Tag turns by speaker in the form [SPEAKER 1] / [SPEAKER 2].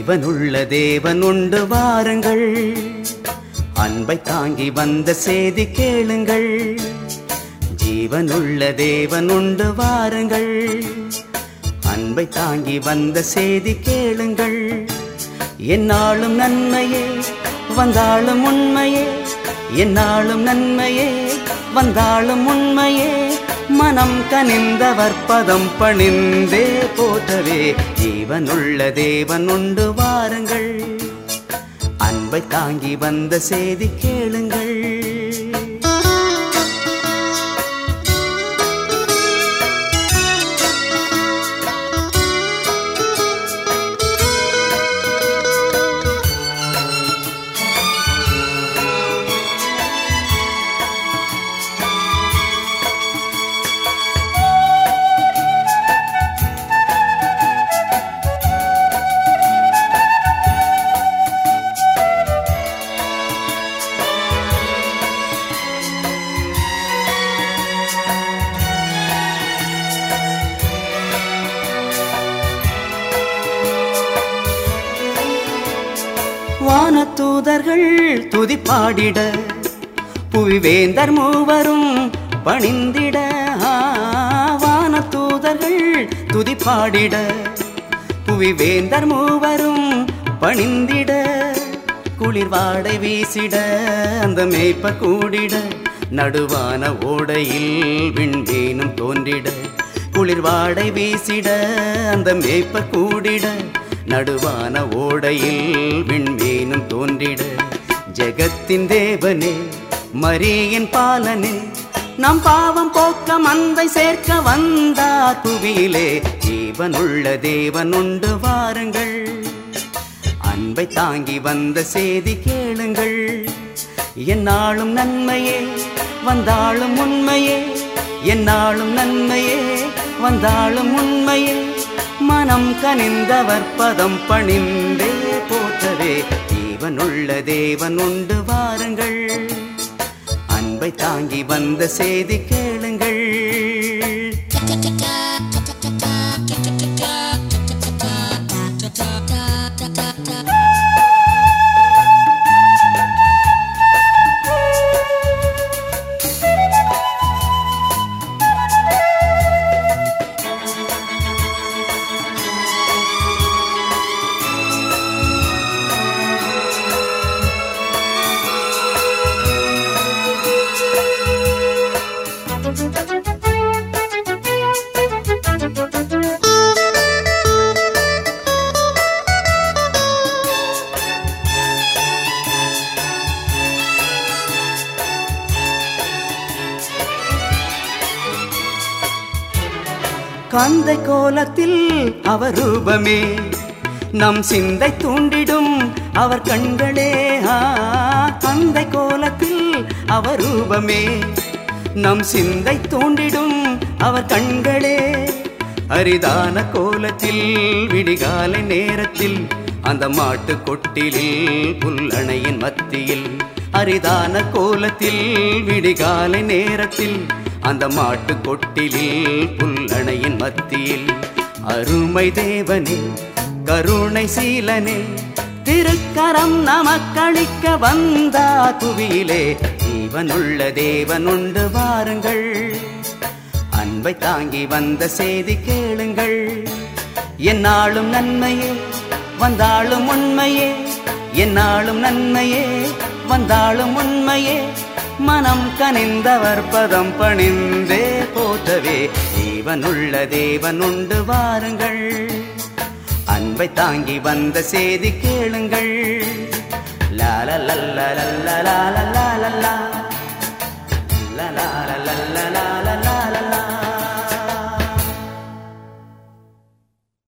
[SPEAKER 1] ஜீவனுள்ள தேவன் உண்டு வாருங்கள் அன்பை தாங்கி வந்த செய்தி கேளுங்கள் ஜீவனுள்ள தேவன் உண்டு வாருங்கள் அன்பை தாங்கி வந்த செய்தி கேளுங்கள் என்னாலும் நன்மையே வந்தாலும் உண்மையே என்னாலும் நன்மையே வந்தாலும் உண்மையே மனம் கனிந்தவர் பதம் பணிந்தே போற்றவே ஜீவனுள்ள தேவன் உண்டு வாருங்கள் அன்பை தாங்கி வந்த செய்தி கேளுங்கள் வானத்தூதர்கள் துதி பாடிட புவிவேந்தர் மூவரும் பணிந்திட ஆ, வானத்தூதர்கள் துதி பாடிட புவிவேந்தர் மூவரும் பணிந்திட குளிர் வாடை வீசிட அந்த மேய்ப்ப கூடிட நடுவான ஓடையில் விண்மீனும் தோன்றிட குளிர் வாடை வீசிட அந்த மேய்ப்ப கூடிட நடுவான ஓடையில் விண்மீனும் தோன்றிட ஜெகத்தின் தேவனே மரியின் பாலனே நம் பாவம் போக்க மந்தை சேர்க்க வந்தார் புவியிலே ஜீவனுள்ள தேவன் உண்டு வாருங்கள் அன்பை தாங்கி வந்த செய்தி கேளுங்கள் என்னாலும் நன்மையே வந்தாலும் உண்மையே என்னாலும் நன்மையே வந்தாலும் உண்மையே மனம் கனிந்தவர் பதம் பணிந்தே போற்றவே ஜீவனுள்ள தேவன் உண்டு வாருங்கள் அன்பை தாங்கி வந்த செய்தி கேளுங்கள் கந்தை கோலத்தில் அவர் ரூபமே நம் சிந்தை தூண்டிடும் அவர் கண்களே ஆ, கந்தை கோலத்தில் அவர் ரூபமே நம் சிந்தை தூண்டிடும் அவர் கண்களே அரிதான கோலத்தில் விடிகாலை நேரத்தில் அந்த மாட்டு கொட்டிலில் புல்லணையின் மத்தியில் அரிதான கோலத்தில் விடிகாலை நேரத்தில் அந்த மாட்டு கொட்டிலில் புல்லணையின் மத்தியில் அருமை தேவனே கருணை சீலனே திருக்கரம் நமக்களிக்க வந்தா புவியிலே ஜீவனுள்ள தேவனுண்டு வாருங்கள் அன்பை தாங்கி வந்த செய்தி கேளுங்கள் என்னாலும் நன்மையே வந்தாலும் உண்மையே என்னாலும் நன்மையே வந்தாலும் உண்மையே மனம் கனிந்தவர் பதம் பணிந்தே போற்றவே ஜீவனுள்ள தேவனுண்டு வாருங்கள் அன்பை தாங்கி வந்த செய்தி கேளுங்கள் லால லல்ல லல்ல லால லால லா. லா லா லா லா லா லா லா